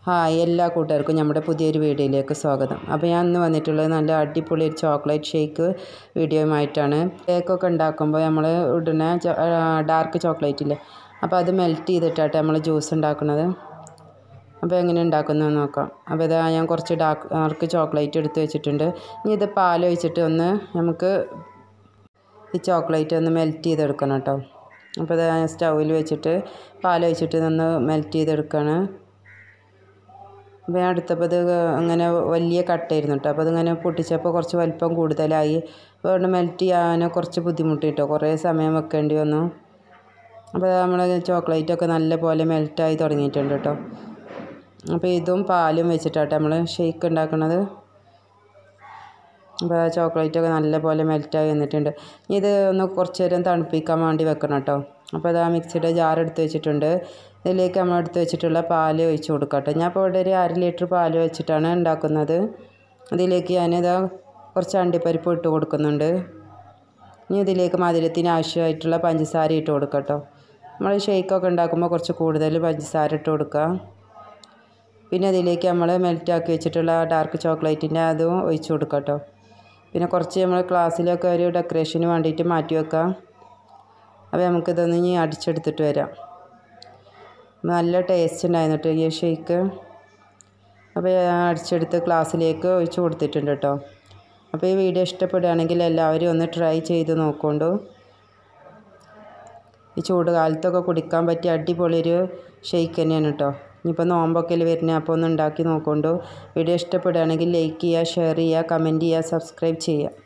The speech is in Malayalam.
ഹായ് എല്ലാ കൂട്ടുകാർക്കും നമ്മുടെ പുതിയൊരു വീഡിയോയിലേക്ക് സ്വാഗതം അപ്പോൾ ഞാൻ ഇന്ന് വന്നിട്ടുള്ളത് നല്ല അടിപൊളി ഒരു ചോക്ലേറ്റ് ഷേക്ക് വീഡിയോയുമായിട്ടാണ് കേക്കൊക്കെ ഉണ്ടാക്കുമ്പോൾ നമ്മൾ ഇടുന്ന ഡാർക്ക് ചോക്ലേറ്റ് ഇല്ലേ അപ്പോൾ അത് മെൽറ്റ് ചെയ്തിട്ടാണ് നമ്മൾ ജ്യൂസ് ഉണ്ടാക്കുന്നത് അപ്പോൾ എങ്ങനെ ഉണ്ടാക്കുന്നത് നോക്കാം അപ്പോൾ ഇതാ ഞാൻ കുറച്ച് ഡാർക്ക് ഡാർക്ക് ചോക്ലേറ്റ് എടുത്ത് വെച്ചിട്ടുണ്ട് ഇനി ഇത് പാൽ ഒഴിച്ചിട്ട് ഒന്ന് നമുക്ക് ഈ ചോക്ലേറ്റ് ഒന്ന് മെൽറ്റ് ചെയ്തെടുക്കണം കേട്ടോ അപ്പോൾ ഇത് ഞാൻ സ്റ്റൗവിൽ വെച്ചിട്ട് പാൽ ഒഴിച്ചിട്ട് ഒന്ന് മെൽറ്റ് ചെയ്തെടുക്കുകയാണ് അപ്പോൾ ഞാൻ എടുത്തപ്പോൾ ഇത് അങ്ങനെ വലിയ കട്ടായിരുന്നു കേട്ടോ അപ്പോൾ അതിങ്ങനെ പൊട്ടിച്ചപ്പോൾ കുറച്ച് വലിപ്പം കൂടുതലായി അപ്പോൾ അതുകൊണ്ട് മെൽറ്റ് ചെയ്യാൻ കുറച്ച് ബുദ്ധിമുട്ട് കിട്ടോ കുറേ സമയം വെക്കേണ്ടി വന്നു അപ്പോൾ നമ്മൾ ചോക്ലേറ്റൊക്കെ നല്ല പോലെ മെൽറ്റായി തുടങ്ങിയിട്ടുണ്ട് കേട്ടോ അപ്പോൾ ഇതും പാലും വെച്ചിട്ടാട്ടോ നമ്മൾ ഷേക്ക് ഉണ്ടാക്കുന്നത് അപ്പോൾ ചോക്ലേറ്റൊക്കെ നല്ല പോലെ മെൽറ്റായി വന്നിട്ടുണ്ട് ഇത് ഒന്ന് കുറച്ച് നേരം തണുപ്പിക്കാൻ വേണ്ടി വെക്കണം കേട്ടോ അപ്പോൾ അത് ആ മിക്സിയുടെ ജാർ എടുത്ത് വെച്ചിട്ടുണ്ട് ഇതിലേക്ക് നമ്മൾ എടുത്ത് വെച്ചിട്ടുള്ള പാൽ ഒഴിച്ച് കൊടുക്കാം കേട്ടോ ഞാൻ ഇപ്പോൾ ഇവിടെ ഒരു അര ലിറ്റർ പാൽ വെച്ചിട്ടാണ് ഉണ്ടാക്കുന്നത് ഇതിലേക്ക് ഞാനിതാ കുറച്ച് അണ്ടിപ്പരിപ്പ് ഇട്ട് കൊടുക്കുന്നുണ്ട് ഇനി ഇതിലേക്ക് മധുരത്തിന് ആവശ്യമായിട്ടുള്ള പഞ്ചസാര ഇട്ട് കൊടുക്കാം കേട്ടോ നമ്മൾ ഷേക്കൊക്കെ ഉണ്ടാക്കുമ്പോൾ കുറച്ച് കൂടുതൽ പഞ്ചസാര ഇട്ട് കൊടുക്കുക പിന്നെ അതിലേക്ക് നമ്മൾ മെൽറ്റാക്കി വെച്ചിട്ടുള്ള ഡാർക്ക് ചോക്ലേറ്റിൻ്റെ അതും ഒഴിച്ച് കൊടുക്കാം കേട്ടോ പിന്നെ കുറച്ച് നമ്മൾ ക്ലാസ്സിലൊക്കെ ഒരു ഡെക്കറേഷന് വേണ്ടിയിട്ട് മാറ്റി വെക്കാം അപ്പോൾ നമുക്കിതൊന്ന് ഇനി അടിച്ചെടുത്തിട്ട് വരാം നല്ല ടേസ്റ്റ് ഉണ്ടായിരുന്നു കേട്ടോ ഈ ഷേക്ക് അപ്പോൾ ഞാൻ അടിച്ചെടുത്ത് ക്ലാസ്സിലേക്ക് ഒഴിച്ച് കൊടുത്തിട്ടുണ്ട് കേട്ടോ അപ്പോൾ ഈ വീഡിയോ ഇഷ്ടപ്പെടുകയാണെങ്കിൽ എല്ലാവരും ഒന്ന് ട്രൈ ചെയ്ത് നോക്കൊണ്ടു ഈ ചൂട് കാലത്തൊക്കെ കുടിക്കാൻ പറ്റിയ അടിപൊളിയൊരു ഷേക്ക് തന്നെയാണ് കേട്ടോ ഇനിയിപ്പോൾ നോമ്പൊക്കെ വരുന്നത് അപ്പോൾ ഒന്ന് ഉണ്ടാക്കി നോക്കൊണ്ടു വീഡിയോ ഇഷ്ടപ്പെടുകയാണെങ്കിൽ ലൈക്ക് ചെയ്യുക ഷെയർ ചെയ്യുക കമൻറ്റ് ചെയ്യുക സബ്സ്ക്രൈബ് ചെയ്യുക